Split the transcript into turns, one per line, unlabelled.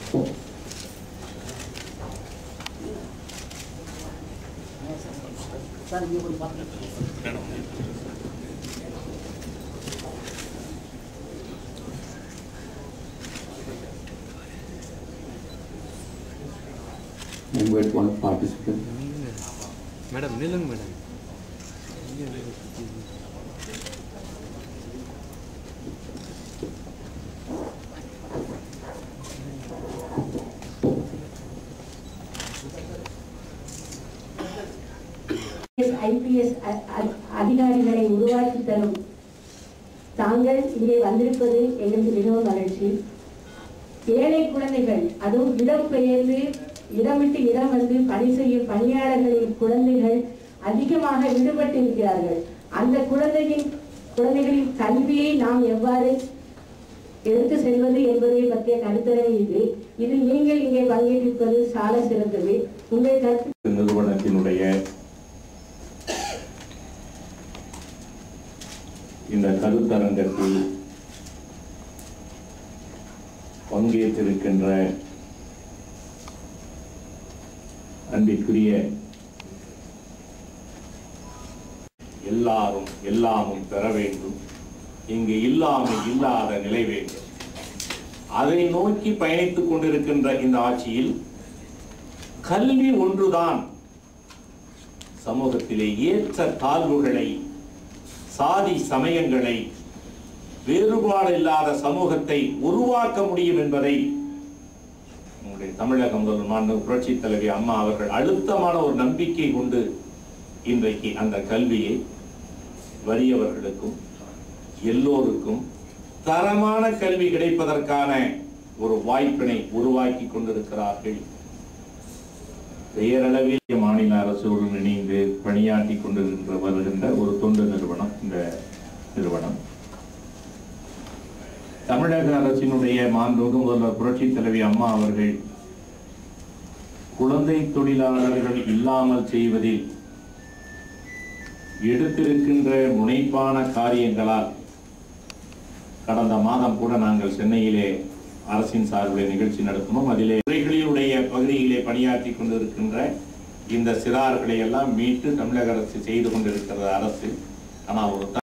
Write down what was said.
invite one participant.
Madam நில்லுங்க madam
IPS அதிகாரிகளை உருவாக்கி தரும் தாங்கள் இங்கே வந்திருப்பது எங்களுக்கு மிகவும் மகிழ்ச்சி ஏழை குழந்தைகள் அதுவும் இடம் பெயர்ந்து இடம் விட்டு இடம் வந்து பணி செய்யும் பணியாளர்களின் குழந்தைகள் அதிகமாக விடுபட்டு இருக்கிறார்கள் அந்த குழந்தையின் குழந்தைகளின் கல்வியை நாம் எவ்வாறு எடுத்து செல்வது என்பதை பற்றிய கருத்தரங்கு இது இது நீங்கள் இங்கே பங்கேற்றிருப்பது சால சிறந்தது உங்கள் கருத்து
நிறுவனத்தினுடைய இந்த கருத்தரங்கத்தில் பங்கேற்றிருக்கின்ற அன்பிற்குரிய எல்லாரும் எல்லாமும் பெற வேண்டும் இங்கு இல்லாமை இல்லாத நிலை வேண்டும் அதை நோக்கி பயணித்துக் கொண்டிருக்கின்ற இந்த ஆட்சியில் கல்வி ஒன்றுதான் சமூகத்திலே ஏற்ற தாழ்வுகளை சாதி சமயங்களை வேறுபாடு இல்லாத சமூகத்தை உருவாக்க முடியும் என்பதை உங்களுடைய தமிழக முதல்வர் மாண்பு புரட்சி தலைவி அம்மா அவர்கள் அழுத்தமான ஒரு நம்பிக்கை கொண்டு இன்றைக்கு அந்த கல்வியை வறியவர்களுக்கும் எல்லோருக்கும் தரமான கல்வி கிடைப்பதற்கான ஒரு வாய்ப்பினை உருவாக்கி கொண்டிருக்கிறார்கள் பெயரளவில் மாநில அரசோடு இணைந்து பணியாற்றி கொண்டிருக்கின்ற வருகின்ற ஒரு தொண்டு நிறுவனம் இந்த நிறுவனம் தமிழக அரசினுடைய மாண்புமிகு முதல்வர் புரட்சி தலைவி அம்மா அவர்கள் குழந்தை தொழிலாளர்கள் இல்லாமல் செய்வதில் எடுத்திருக்கின்ற முனைப்பான காரியங்களால் கடந்த மாதம் கூட நாங்கள் சென்னையிலே அரசின் சார்பில் நிகழ்ச்சி நடத்தினோம் அதிலே துறைகளினுடைய பகுதியிலே பணியாற்றி கொண்டிருக்கின்ற இந்த சிறார்களை எல்லாம் மீட்டு தமிழக அரசு செய்து கொண்டிருக்கிறது அரசு ஆனால் ஒரு